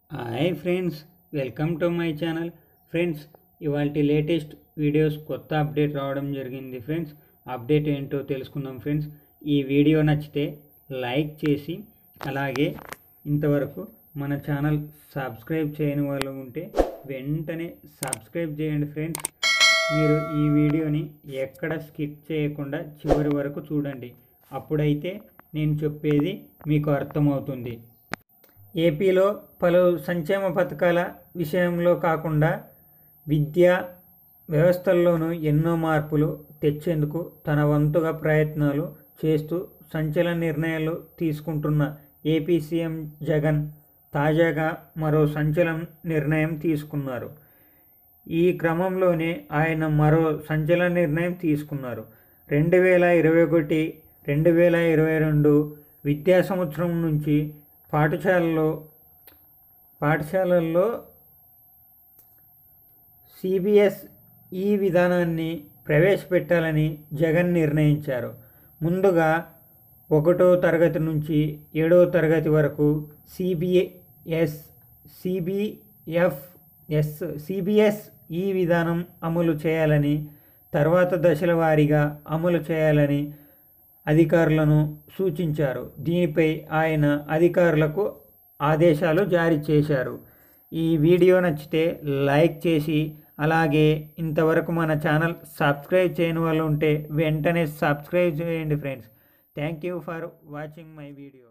hi friends welcome to my channel friends ఇవాళ latest videos కొత్త update రావడం జరిగింది ఫ్రెండ్స్ అప్డేట్ ఏంటో తెలుసుకుందాం ఫ్రెండ్స్ ఈ వీడియో నచ్చితే లైక్ చేసి అలాగే ఇంతవరకు మన ఛానల్ సబ్స్క్రైబ్ చేయని వాళ్ళు ఉంటే వెంటనే సబ్స్క్రైబ్ చేయండి ఫ్రెండ్స్ మీరు ఈ వీడియోని ఎక్కడ స్కిప్ చేయకుండా చివరి వరకు చూడండి అప్పుడైతే నేను చెప్పేది మీకు అర్థమవుతుంది ఏపీలో పలు సంక్షేమ పథకాల విషయంలో కాకుండా విద్యా వ్యవస్థల్లోనూ ఎన్నో మార్పులు తెచ్చేందుకు తన వంతుగా ప్రయత్నాలు చేస్తూ సంచలన నిర్ణయాలు తీసుకుంటున్న ఏపీ సీఎం జగన్ తాజాగా మరో సంచలన నిర్ణయం తీసుకున్నారు ఈ క్రమంలోనే ఆయన మరో సంచలన నిర్ణయం తీసుకున్నారు రెండు వేల ఇరవై ఒకటి రెండు వేల ఇరవై రెండు విద్యా సంవత్సరం నుంచి పాఠశాలలో పాఠశాలల్లో సిబిఎస్ ఈ విధానాన్ని ప్రవేశపెట్టాలని జగన్ నిర్ణయించారు ముందుగా ఒకటో తరగతి నుంచి ఏడో తరగతి వరకు సిబిఎస్ సిబిఎఫ్ ఎస్ సిబిఎస్ ఈ విధానం అమలు చేయాలని తర్వాత దశల వారీగా అమలు చేయాలని అధికారులను సూచించారు దీనిపై ఆయన అధికారులకు ఆదేశాలు జారీ చేశారు ఈ వీడియో నచ్చితే లైక్ చేసి అలాగే ఇంతవరకు మన ఛానల్ సబ్స్క్రైబ్ చేయని వాళ్ళు ఉంటే వెంటనే సబ్స్క్రైబ్ చేయండి friends thank you for watching my video